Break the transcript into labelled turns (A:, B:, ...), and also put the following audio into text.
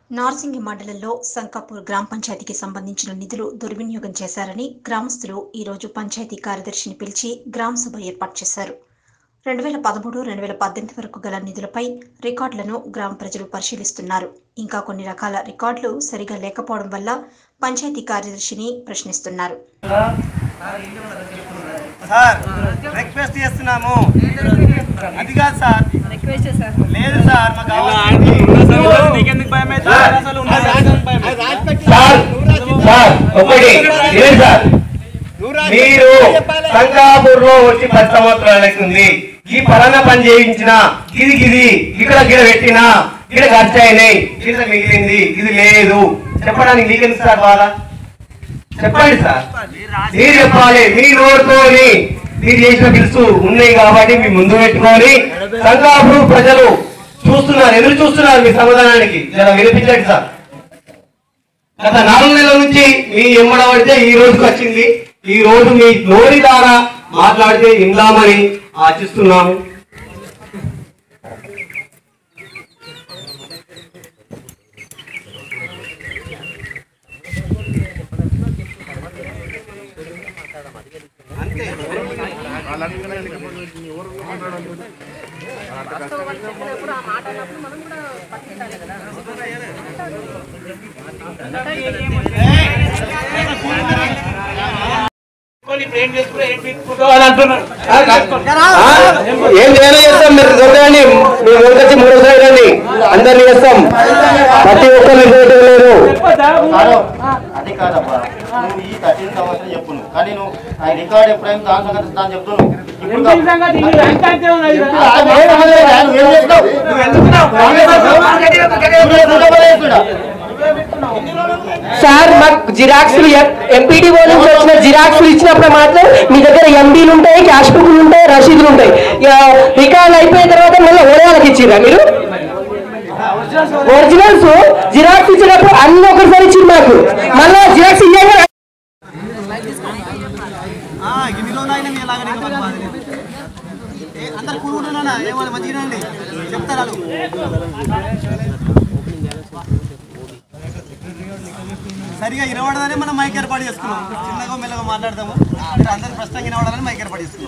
A: నార్సింగి మండలంలో సంకాపూర్ గ్రామ పంచాయతీకి సంబంధించిన నిధులు దుర్వినియోగం చేశారని గ్రామస్తులు ఈ రోజు పంచాయతీ కార్యదర్శిని పిలిచి గ్రామ సభ ఏర్పాటు చేశారు రెండు వేల పదమూడు రెండు వేల పద్దెనిమిది వరకు గల నిధులపై రికార్డులను గ్రామ ప్రజలు పరిశీలిస్తున్నారు ఇంకా కొన్ని రకాల రికార్డులు సరిగా లేకపోవడం వల్ల పంచాయతీ కార్యదర్శిని ప్రశ్నిస్తున్నారు
B: సార్ రిక్వెస్ట్ చేస్తున్నాము అది కాదు సార్
C: రిక్వెస్ట్ సార్
B: లేదు సార్ మాకు కావాల్సింది
D: నీకెందుకు భయం అవుతుంది? అసలు ఉన్నది భయం అవుతుంది.
E: సార్ సార్ ఒకటి ఇదే సార్ మీరు సంకాపూర్ లో వచ్చి పది సంవత్సరాలు అవుతుంది ఈ పలానా పని చేయించిన ఇది ఇది ఇక్కడ గిడ పెట్టిన గిడ ఖర్చు అయినాయి గిడ మిగిలింది ఇది లేదు చెప్పడానికి మీకెందుకు సార్ బాధ చెప్పండి సార్ మీరు చెప్పాలి మీ నోరుతోని మీరు చేసిన బిల్స్ ఉన్నాయి కాబట్టి మీ ముందు పెట్టుకొని సంకాపూర్ ప్రజలు చూస్తున్నారు ఎదురు చూస్తున్నారు మీ సమాధానానికి జర వినిపించండి సార్ గత నాలుగు నెలల నుంచి మీ ఎమ్మడ పడితే ఈ రోజుకి వచ్చింది ఈ రోజు మీ నోరి ద్వారా మాట్లాడితే ఇందామని ఆశిస్తున్నాము
C: చెప్పినప్పుడు ఆ మాట అన్నప్పుడు మనం కూడా పట్టించాలి కదా
E: ఏం చేయాలో చేస్తాం మీరు చూడండి మీరు రోజు మూడు రండి అందరినీ చేస్తాం ప్రతి ఒక్కరిని చూడటం లేదు
F: అది కాదబ్బా నువ్వు ఈ కఠిన సంవత్సరం చెప్పు నువ్వు కానీ నువ్వు ఆ రికార్డ్ ఎప్పుడైనా దాని సంగతి దాన్ని చెప్తున్నావు ఇప్పుడు కా- ఇప్పుడు ఆ వేరే వాళ్ళే రా, నువ్వు ఏం చేస్తావు? నువ్వు ఎందుకు ఉన్నావు? నువ్వు ఎందుకు పడేస్తున్నా?
G: సార్ మాకు జిరాక్స్లు ఎంపీడీఓ నుంచి వచ్చిన జిరాక్స్లు ఇచ్చినప్పుడు మాత్రం మీ దగ్గర ఎండీలు ఉంటాయి క్యాష్ బుక్లు ఉంటాయి రసీదులు ఉంటాయి ఇక రికార్డ్ అయిపోయిన తర్వాత మళ్ళీ ఓడవాళ్ళకి ఇచ్చిరా మీరు ఒరిజినల్స్ జిరాక్స్ ఇచ్చినప్పుడు అన్ని ఒకసారి ఇచ్చింది మాకు మళ్ళీ జిరాక్స్ ఇయ్యాక
B: ఇన్ని రోజులు అయినా మీ ఎలాగనే ఇంకా మాకు బాధ లేదు. ఏ, అందరు కూడుకుంటున్నా ఏమన్నా మంచిగా అండి చెప్తారు వాళ్ళు సరిగా వినబడదనే మనం మైక్ ఏర్పాటు చేసుకున్నాం చిన్నగా మెల్లగా మాట్లాడదాము మీరు అందరు స్పష్టంగా వినబడాలని మైక్ ఏర్పాటు చేసుకున్నాం